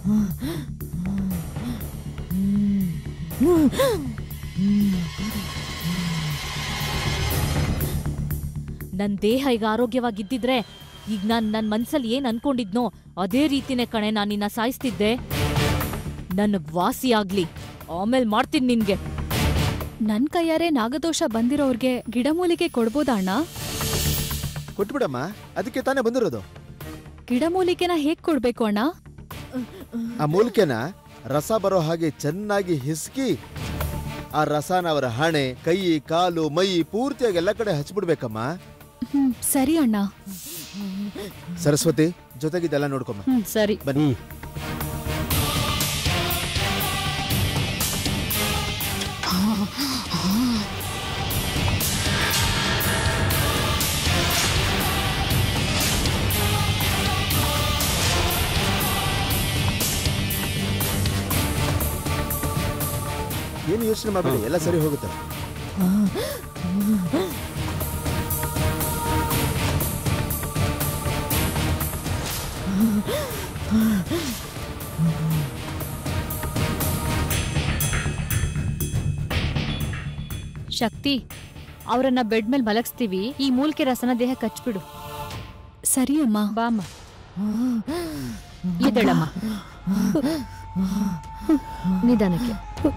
ನನ್ ದೇಹ ಈಗ ಆರೋಗ್ಯವಾಗಿದ್ದಿದ್ರೆ ಈಗ ನಾನ್ ನನ್ ಮನ್ಸಲ್ಲಿ ಏನ್ ಅನ್ಕೊಂಡಿದ್ನೋ ಅದೇ ರೀತಿನೇ ಕಣೆ ನಾನು ನಿನ್ನ ಸಾಯಿಸ್ತಿದ್ದೆ ನನಗ್ ವಾಸಿ ಆಗ್ಲಿ ಆಮೇಲ್ ಮಾಡ್ತೀನಿ ನಿನ್ಗೆ ನನ್ ಕೈಯಾರೆ ನಾಗದೋಷ ಬಂದಿರೋರ್ಗೆ ಗಿಡಮೂಲಿಕೆ ಕೊಡ್ಬೋದಾ ಅಣ್ಣ ಕೊಟ್ಬಿಡಮ್ಮ ಅದಕ್ಕೆ ತಾನೇ ಬಂದಿರೋದು ಗಿಡಮೂಲಿಕೆನ ಹೇಗ್ ಕೊಡ್ಬೇಕು ಅಣ್ಣ ಆ ಮೂಲಿಕೆನ ರಸ ಬರೋ ಹಾಗೆ ಚೆನ್ನಾಗಿ ಹಿಸ್ಕಿ ಆ ರಸನ ಅವರ ಹಣೆ ಕೈ ಕಾಲು ಮೈ ಪೂರ್ತಿಯಾಗಿ ಎಲ್ಲ ಕಡೆ ಹಚ್ಬಿಡ್ಬೇಕಮ್ಮ ಹ್ಮ್ ಸರಿ ಅಣ್ಣ ಸರಸ್ವತಿ ಜೊತೆಗಿದ್ದೆಲ್ಲ ನೋಡ್ಕೊಮ್ಮ ಹ್ಮ್ ಸರಿ ಬನ್ನಿ ಏನು ಯೋಚನೆ ಮಾಡಬೇಡಿ ಎಲ್ಲ ಸರಿ ಹೋಗುತ್ತೆ ಶಕ್ತಿ ಅವರನ್ನ ಬೆಡ್ ಮೇಲೆ ಮಲಗಿಸ್ತೀವಿ ಈ ಮೂಲಿಕೆ ರಸನ ದೇಹ ಕಚ್ಬಿಡು ಸರಿ ಅಮ್ಮ ಬಾಮ್ಮ ಎದ್ದೇಳಮ್ಮ ನಿಧಾನಕ್ಕೆ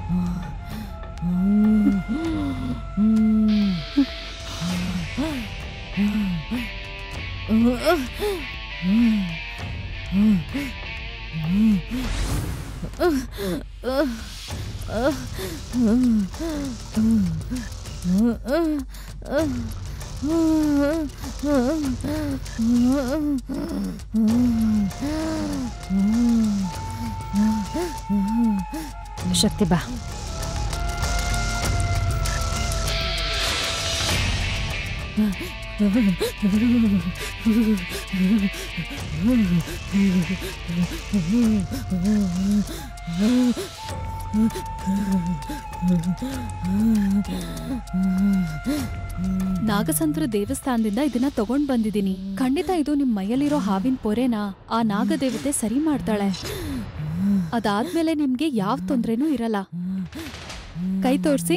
ಶಕ್ತಿ ಬಾ ನಾಗಸಂದ್ರ ದೇವಸ್ಥಾನದಿಂದ ಇದನ್ನ ತಗೊಂಡ್ ಬಂದಿದೀನಿ ಖಂಡಿತ ಇದು ನಿಮ್ ಮೈಯಲ್ಲಿರೋ ಹಾವಿನ ಪೊರೆನ ಆ ನಾಗದೇವತೆ ಸರಿ ಮಾಡ್ತಾಳೆ ಅದಾದ್ಮೇಲೆ ನಿಮ್ಗೆ ಯಾವ ತೊಂದ್ರೆನೂ ಇರಲ್ಲ ಕೈ ತೋರ್ಸಿ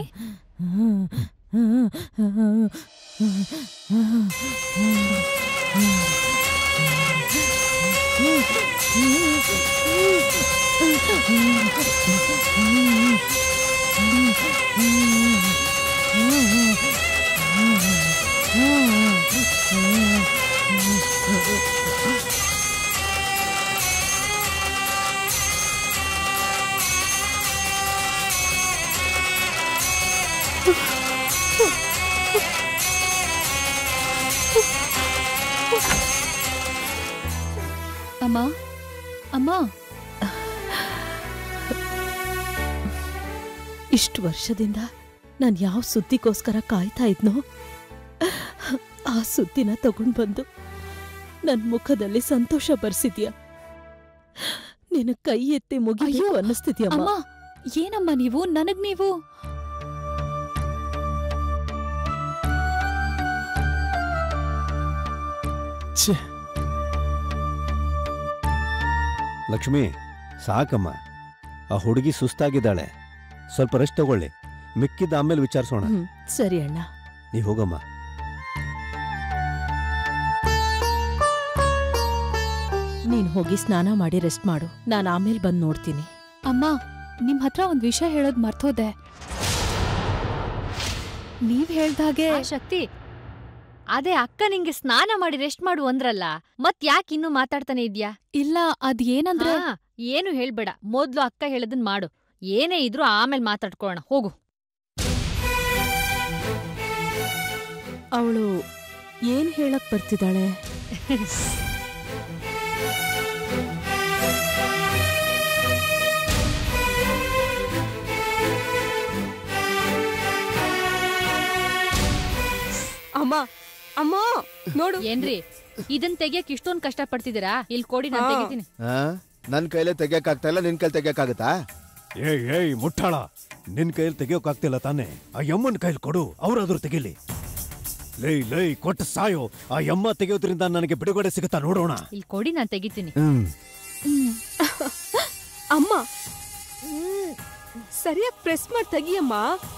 ಅಮ್ಮ ಅಮ್ಮ ಇಷ್ಟು ವರ್ಷದಿಂದ ನಾನು ಯಾವ ಸುದ್ದಿಗೋಸ್ಕರ ಕಾಯ್ತಾ ಇದ್ನೋ ಆ ಸುದ್ದಿನ ತಗೊಂಡ್ ಬಂದು ನನ್ನ ಮುಖದಲ್ಲಿ ಸಂತೋಷ ಬರ್ಸಿದ್ಯಾ ನಿನ್ನ ಕೈ ಎತ್ತಿ ಮುಗಿಬೇಕು ಅಯ್ಯೋ, ಅನ್ನಿಸ್ತಿದ್ಯಮ್ಮ ಅಮ್ಮ ಏನಮ್ಮ ನೀವು ನನಗ್ ನೀವು ಲಕ್ಷ್ಮಿ ಸಾಕಮ್ಮ ಆ ಹುಡುಗಿ ಸುಸ್ತಾಗಿದ್ದಾಳೆ ಸ್ವಲ್ಪ ರೆಸ್ಟ್ ತಗೊಳ್ಳಿ ಮಿಕ್ಕಿದ್ದ ಆಮೇಲೆ ವಿಚಾರಿಸೋಣ ಹ್ಮ್ ಸರಿ ಅಣ್ಣ ನೀ ಹೋಗಮ್ಮ ನೀನ್ ಹೋಗಿ ಸ್ನಾನ ಮಾಡಿ ರೆಸ್ಟ್ ಮಾಡು ನಾನು ಆಮೇಲೆ ಬಂದು ನೋಡ್ತೀನಿ ಅಮ್ಮ ನಿಮ್ ಹತ್ರ ಒಂದ್ ವಿಷಯ ಹೇಳೋದ್ ಮರ್ತೋದೆ ನೀವ್ ಹೇಳ್ದಾಗೆ ಆ ಶಕ್ತಿ ಅದೇ ಅಕ್ಕ ನಿಂಗೆ ಸ್ನಾನ ಮಾಡಿ ರೆಸ್ಟ್ ಮಾಡು ಅಂದ್ರಲ್ಲ ಮತ್ ಯಾಕೆ ಇನ್ನೂ ಮಾತಾಡ್ತಾನೆ ಇದ್ಯಾ ಇಲ್ಲ ಅದ್ ಏನಂದ್ರೆ ಹಾ, ಏನು ಹೇಳ್ಬೇಡ ಮೊದ್ಲು ಅಕ್ಕ ಹೇಳದನ್ ಮಾಡು ಏನೇ ಇದ್ರೂ ಆಮೇಲೆ ಮಾತಾಡ್ಕೊಳ್ಳೋಣ ಹೋಗು ಅವಳು ಏನ್ ಹೇಳಕ್ ಬರ್ತಿದ್ದಾಳೆ ಅಮ್ಮ ಅಮ್ಮ ನೋಡು ಏನ್ರಿ ಇದನ್ ತೆಗಿಯಕ್ ಇಷ್ಟೊಂದ್ ಕಷ್ಟ ಪಡ್ತಿದ್ದೀರಾ ಇಲ್ಲಿ ಕೊಡಿ ನಾನ್ ಹಾ. ತೆಗಿತೀನಿ ಆ? ನನ್ ಕೈಲೇ ತೆಗಿಯಕ್ಕಾಗ್ತಾ ಇಲ್ಲ ನಿನ್ ಕೈಲಿ ತೆಗಿಯಕ್ಕಾಗತ್ತಾ ಏಯ್ ಏಯ್ ಮುಟ್ಟಾಳ ನಿನ್ ಕೈಯಲ್ಲಿ ತೆಗಿಯೋಕಾಗ್ತಿಲ್ಲ ತಾನೆ ಆ ಯಮ್ಮನ್ ಕೈಲಿ ಕೊಡು ಅವ್ರಾದ್ರೂ ತೆಗಿಲಿ ಲೈ ಲೈ ಕೊಟ್ಟು ಸಾಯೋ ಆ ಯಮ್ಮ ತೆಗೆಯೋದ್ರಿಂದ ನನಗೆ ಬಿಡುಗಡೆ ಸಿಗುತ್ತಾ ನೋಡೋಣ ಇಲ್ಲಿ ಕೊಡಿ ನಾನ್ ತೆಗಿತೀನಿ ಹ್ಮ್ ಅಮ್ಮ ಸರಿಯಾಗಿ ಪ್ರೆಸ್ ಮಾಡಿ ತೆಗಿಯಮ್ಮ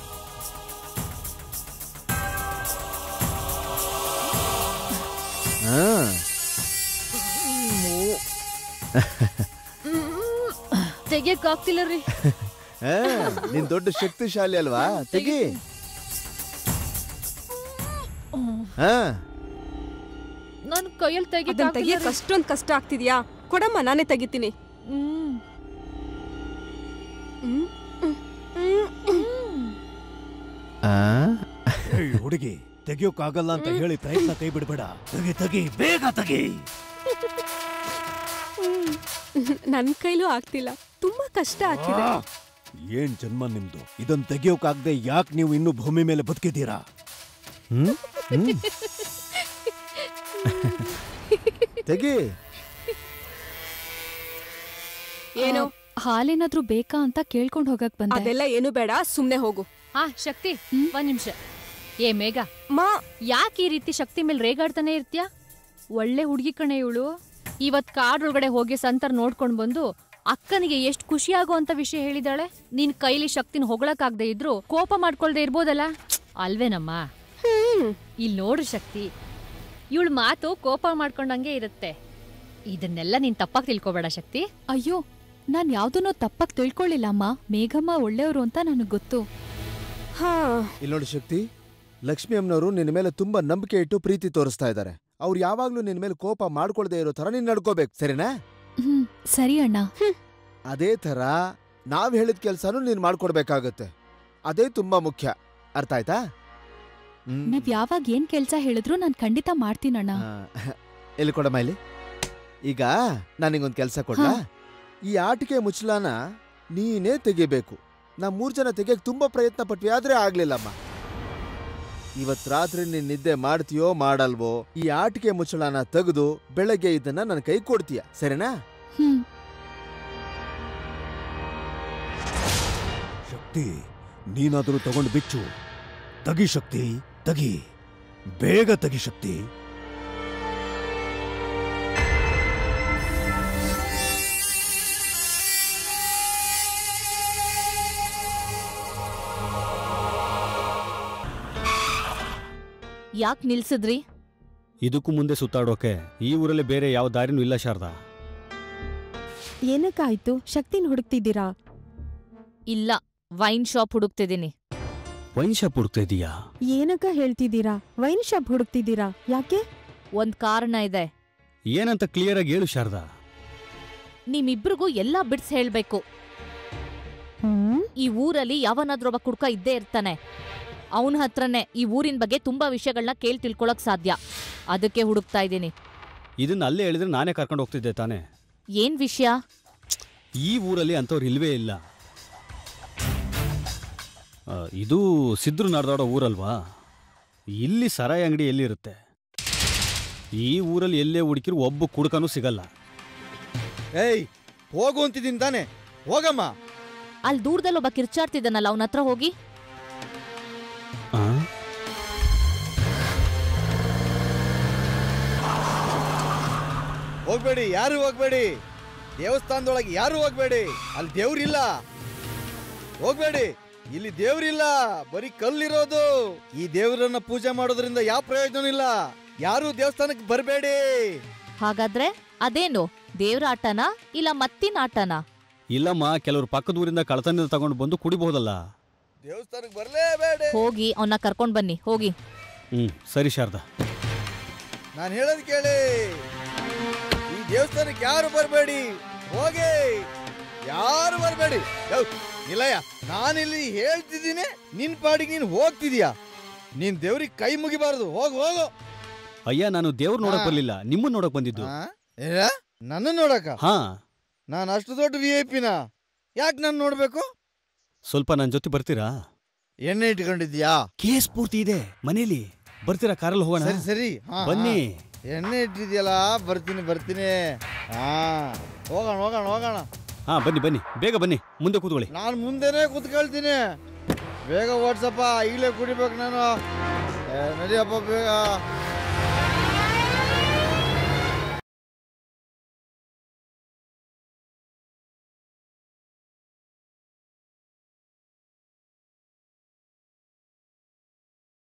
ಹಾ ತೆಗಿಯಕ್ ಆಗ್ತಿಲ್ಲ ರೀ ಹಾ, ನೀನ್ ದೊಡ್ಡ ಶಕ್ತಿಶಾಲಿ ಅಲ್ವಾ ತೆಗಿ ಹಾ ನನ್ ಕೈಯಲ್ಲಿ ತೆಗಿಯಕ್ ಅದನ್ನ ಆಗ್ತಿಲ್ಲ ತೆಗಿಯಕ್ ರೀ. ಅಷ್ಟೊಂದ್ ಕಷ್ಟ ಆಗ್ತಿದ್ಯಾ ಕೊಡಮ್ಮ ನಾನೇ ತೆಗಿತೀನಿ ಹ್ಮ್. ಹ್ಮ್, ಹ್ಮ್, ಹ್ಮ್, ಹ್ಮ್. ಆ? ಏಯ್ ಹುಡುಗಿ ತೆಗಿಯೋಕ್ಕಾಗಲ್ಲ ಅಂತ ಹೇಳಿ ಪ್ರಯತ್ನ ಕೈ ಬಿಡ್ಬೇಡ ತೆಗಿ ತೆಗಿ ಬೇಗ ತೆಗಿ ನನ್ ಕೈಲೂ ಆಗ್ತಿಲ್ಲ ತುಂಬಾ ಕಷ್ಟ ಆಗ್ತಿದೆ ಆ! ಏನ್ ಜನ್ಮ ನಿಮ್ದು ಇದನ್ ತೆಗಿಯೋಕಾಗ್ದೆ ಯಾಕೆ ನೀವು ಇನ್ನೂ ಭೂಮಿ ಮೇಲೆ ಬದುಕಿದ್ದೀರಾ ಹ್ಮ್? ಹ್ಮ್. ತೆಗಿ ಏನೋ ಹಾಲೇನಾದ್ರೂ ಬೇಕಾ ಅಂತ ಕೇಳ್ಕೊಂಡ್ ಹೋಗಕ್ ಬಂದೆ ಅದೆಲ್ಲ ಏನು ಬೇಡ ಸುಮ್ನೆ ಹೋಗು ಹಾ ಶಕ್ತಿ ಒಂದ್ ನಿಮಿಷ ಏ ಮೇಘ ಮಾ ಯಾಕೆ ಈ ರೀತಿ ಶಕ್ತಿ ಮೇಲೆ ರೇಗಾಡ್ತಾನೆ ಇರ್ತೀಯ ಒಳ್ಳೆ ಹುಡುಗಿ ಕಣೆ ಇವಳು ಇವತ್ ಕಾಡೊಳಗಡೆ ಹೋಗಿ ಸಂತರ್ ನೋಡ್ಕೊಂಡ್ ಬಂದು ಅಕ್ಕನಿಗೆ ಎಷ್ಟು ಖುಷಿ ಅಂತ ವಿಷಯ ಹೇಳಿದಾಳೆ ನಿನ್ ಕೈಲಿ ಶಕ್ತಿನ ಹೊಗಳಕ್ಕಾಗ್ದೇ ಇದ್ರು ಕೋಪ ಮಾಡ್ಕೊಳ್ದೆ ಇರ್ಬೋದಲ್ಲ ಅಲ್ವೇನಮ್ಮ ಇಲ್ ನೋಡು ಶಕ್ತಿ ಇವಳ ಮಾತು ಕೋಪ ಮಾಡ್ಕೊಂಡಂಗೆ ಇರುತ್ತೆ ಇದನ್ನೆಲ್ಲ ನೀನ್ ತಪ್ಪಾಗಿ ತಿಳ್ಕೊಬೇಡ ಶಕ್ತಿ ಅಯ್ಯೋ ನಾನ್ ಯಾವ್ದನ್ನೋ ತಪ್ಪಾಗ್ ತಿಳ್ಕೊಳ್ಳಿಲ್ಲ ಅಮ್ಮ ಮೇಘಮ್ಮ ಒಳ್ಳೆಯವರು ಅಂತ ನನಗ್ ಗೊತ್ತು ಹಾ ಇಲ್ಲಿ ನೋಡಿ ಶಕ್ತಿ ಲಕ್ಷ್ಮಿ ಅಮ್ಮನವರು ನಿನ್ನ ಮೇಲೆ ತುಂಬಾ ನಂಬಿಕೆ ಇಟ್ಟು ಪ್ರೀತಿ ತೋರಿಸ್ತಾ ಇದ್ದಾರೆ ಅವ್ರು ಯಾವಾಗ್ಲೂ ನಿನ್ನ ಮೇಲೆ ಕೋಪ ಮಾಡ್ಕೊಳ್ದೇ ಇರೋ ತರ ನೀನ್ ನಡ್ಕೋಬೇಕು ಸರಿನಾ ಹ್ಮ್ ಸರಿ ಅಣ್ಣ ಅದೇ ತರ ನಾವ್ ಹೇಳಿದ ಕೆಲ್ಸನೂ ನೀನ್ ಮಾಡ್ಕೊಡ್ಬೇಕಾಗತ್ತೆ ಅದೇ ತುಂಬಾ ಮುಖ್ಯ ಅರ್ಥ ಆಯ್ತಾ ಹ್ಮ್. ನೀವ್ ಯಾವಾಗ ಏನ್ ಕೆಲ್ಸ ಹೇಳಿದ್ರು ನಾನ್ ಖಂಡಿತ ಮಾಡ್ತೀನಣ್ಣ ಆ, ಎಲ್ಲಿ ಕೊಡಮ್ಮ ಇಲ್ಲಿ ಈಗ ನಾನಿಗೊಂದು ಕೆಲಸ ಕೊಡ್ಲಾ ಈ ಆಟಿಕೆ ಮುಚ್ಚಲಾನ ನೀನೇ ತೆಗಿಬೇಕು ನಾ ಮೂರ್ ಜನ ತೆಗಿಯಕ್ ತುಂಬಾ ಪ್ರಯತ್ನ ಪಟ್ವಿ ಆದ್ರೆ ಆಗ್ಲಿಲ್ಲಮ್ಮ ಇವತ್ ರಾತ್ರಿ ನೀನ್ ನಿದ್ದೆ ಮಾಡ್ತೀಯೋ ಮಾಡಲ್ವೋ ಈ ಆಟಿಕೆ ಮುಚ್ಚಳನ ತೆಗೆದು ಬೆಳಗ್ಗೆ ಇದನ್ನ ನನ್ನ ಕೈ ಕೊಡ್ತೀಯ ಸರಿನಾ ಹ್ಮ್ ಶಕ್ತಿ ನೀನಾದ್ರೂ ತಗೊಂಡು ಬಿಚ್ಚು ತಗಿ ಶಕ್ತಿ ತಗಿ ಬೇಗ ತಗಿ ಶಕ್ತಿ ಯಾಕ್ ನಿಲ್ಸಿದ್ರಿ ಇದಕ್ಕೂ ಮುಂದೆ ಸುತ್ತಾಡೋಕೆ ಈ ಊರಲ್ಲಿ ಬೇರೆ ಯಾವ ದಾರಿನೂ ಇಲ್ಲ ಶಾರದಾ ಏನಕ್ಕಾಯ್ತು ಶಕ್ತಿನ ಹುಡುಕ್ತಿದ್ದೀರಾ ಇಲ್ಲ ವೈನ್ ಶಾಪ್ ಹುಡುಕ್ತಿದ್ದೀನಿ ವೈನ್ ಶಾಪ್ ಹುಡುಕ್ತಾ ಇದೀಯಾ ಏನಕ್ಕ ಹೇಳ್ತಿದ್ದೀರಾ ವೈನ್ ಶಾಪ್ ಹುಡುಕ್ತಿದ್ದೀರಾ ಯಾಕೆ ಒಂದ್ ಕಾರಣ ಇದೆ ಏನಂತ ಕ್ಲಿಯರ್ ಆಗಿ ಹೇಳು ಶಾರದಾ ನಿಮ್ಮಿಬ್ರಿಗೂ ಎಲ್ಲಾ ಬಿಡ್ಸ್ ಹೇಳ್ಬೇಕು ಹ್ಮ್ ಈ ಊರಲ್ಲಿ ಯಾವನಾದ್ರೊಬ್ಬ ಕುಡ್ಕ ಇದ್ದೇ ಇರ್ತಾನೆ ಅವನ ಹತ್ರನೇ ಈ ಊರಿನ ಬಗ್ಗೆ ತುಂಬಾ ವಿಷಯಗಳನ್ನ ಕೇಳಿ ತಿಳ್ಕೊಳಕ್ ಸಾಧ್ಯ ಅದಕ್ಕೆ ಹುಡುಕ್ತಾ ಇದ್ದೀನಿ ಇದನ್ನ ಅಲ್ಲೇ ಹೇಳಿದ್ರೆ ನಾನೇ ಕರ್ಕೊಂಡು ಹೋಗ್ತಿದ್ದೆ ತಾನೇ ಏನ್ ವಿಷಯ ಈ ಊರಲ್ಲಿ ಅಂಥವ್ರು ಇಲ್ವೇ ಇಲ್ಲ ಆ, ಇದು ಸಿದ್ರು ನಡೆದಾಡೋ ಊರಲ್ವಾ ಇಲ್ಲಿ ಸರಾಯಿ ಅಂಗಡಿ ಎಲ್ಲಿರುತ್ತೆ ಈ ಊರಲ್ಲಿ ಎಲ್ಲೇ ಹುಡುಕಿರು ಒಬ್ಬ ಕುಡ್ಕನೂ ಸಿಗಲ್ಲ ಏಯ್ ಹೋಗು ಅಂತಿದ್ದೀನಿ ತಾನೆ ಹೋಗಮ್ಮ ಅಲ್ಲಿ ದೂರದಲ್ಲಿ ಒಬ್ಬ ಕಿರ್ಚಾಡ್ತಿದ್ದಾನಲ್ಲ ಅವನ ಹತ್ರ ಹೋಗಿ ಆ? ಹೋಗ್ಬೇಡಿ ಯಾರು ಹೋಗ್ಬೇಡಿ ದೇವಸ್ಥಾನದೊಳಗೆ ಯಾರು ಹೋಗ್ಬೇಡಿ ಅಲ್ಲಿ ದೇವ್ರಿಲ್ಲ ಹೋಗ್ಬೇಡಿ ಇಲ್ಲಿ ದೇವ್ರಿಲ್ಲ ಬರೀ ಕಲ್ಲಿರೋದು ಈ ದೇವರನ್ನ ಪೂಜೆ ಮಾಡೋದ್ರಿಂದ ಯಾವ ಪ್ರಯೋಜನ ಇಲ್ಲ ಯಾರು ದೇವಸ್ಥಾನಕ್ಕೆ ಬರಬೇಡಿ ಹಾಗಾದ್ರೆ ಅದೇನು ದೇವ್ರ ಆಟನಾ ಇಲ್ಲ ಮತ್ತಿನ ಆಟನಾ ಇಲ್ಲಮ್ಮ ಕೆಲವರು ಪಕ್ಕದ ಊರಿಂದ ಕಳತನದಿಂದ ತಗೊಂಡು ಬಂದು ಕುಡಿಬಹುದಲ್ಲ ದೇವಸ್ಥಾನಕ್ಕೆ ಬರಲೇಬೇಡಿ ಹೋಗಿ ಅವನ್ನ ಕರ್ಕೊಂಡ್ ಬನ್ನಿ ಹೋಗಿ ಹ್ಮ್ ಸರಿ ಶಾರದಾ ನಾನು ಹೇಳೋದ್ ಕೇಳಿ ಈ ದೇವಸ್ಥಾನಕ್ಕೆ ಯಾರು ಬರಬೇಡಿ ಹೋಗಿ ಯಾರು ಬರಬೇಡಿ ಇಲ್ಲಯ್ಯ ನಾನಿಲ್ಲಿ ಹೇಳ್ತಿದ್ದೀನಿ ನಿನ್ ಪಾಡಿಗೆ ನೀನ್ ಹೋಗ್ತಿದೀಯ ನೀನ್ ದೇವ್ರಿಗೆ ಕೈ ಮುಗಿಬಾರ್ದು ಹೋಗು ಹೋಗು ಅಯ್ಯ ನಾನು ದೇವ್ರು ನೋಡಕ್ ಆ. ಬರ್ಲಿಲ್ಲ ನಿಮ್ಮನ್ನ ನೋಡಕ್ ಬಂದಿದ್ದು ನನ್ನ ನೋಡಕ ಹಾ ನಾನು ಅಷ್ಟು ದೊಡ್ಡ ವಿ ಐ ಪಿನ ಯಾಕೆ ನಾನು ನೋಡ್ಬೇಕು ಸ್ವಲ್ಪ ನನ್ನ ಜೊತೆ ಬರ್ತೀರಾ ಎಣ್ಣೆ ಇಟ್ಕೊಂಡಿದ್ಯಾ ಕೇಸ್ ಪೂರ್ತಿ ಇದೆ ಮನೇಲಿ ಬರ್ತೀರಾ ಕಾರಲ್ಲಿ ಹೋಗೋಣ ಸರಿ ಸರಿ ಹಾ, ಬನ್ನಿ ಹಾ. ಎಣ್ಣೆ ಇಟ್ಟಿದ್ಯಲ್ಲ ಬರ್ತೀನಿ ಬರ್ತೀನಿ ಹಾ ಹೋಗೋಣ ಹೋಗೋಣ ಹೋಗೋಣ ಹಾ ಬನ್ನಿ ಬನ್ನಿ ಬೇಗ ಬನ್ನಿ ಮುಂದೆ ಕೂತ್ಕೊಳ್ಳಿ ನಾನು ಮುಂದೆನೆ ಕೂತ್ಕೊಳ್ತೀನಿ ಬೇಗ ಓಡ್ಸಪ್ಪ ಈಗಲೇ ಕುಡಿಬೇಕು ನಾನು ಏ, ನಡಿಯಪ್ಪ ಬೇಗ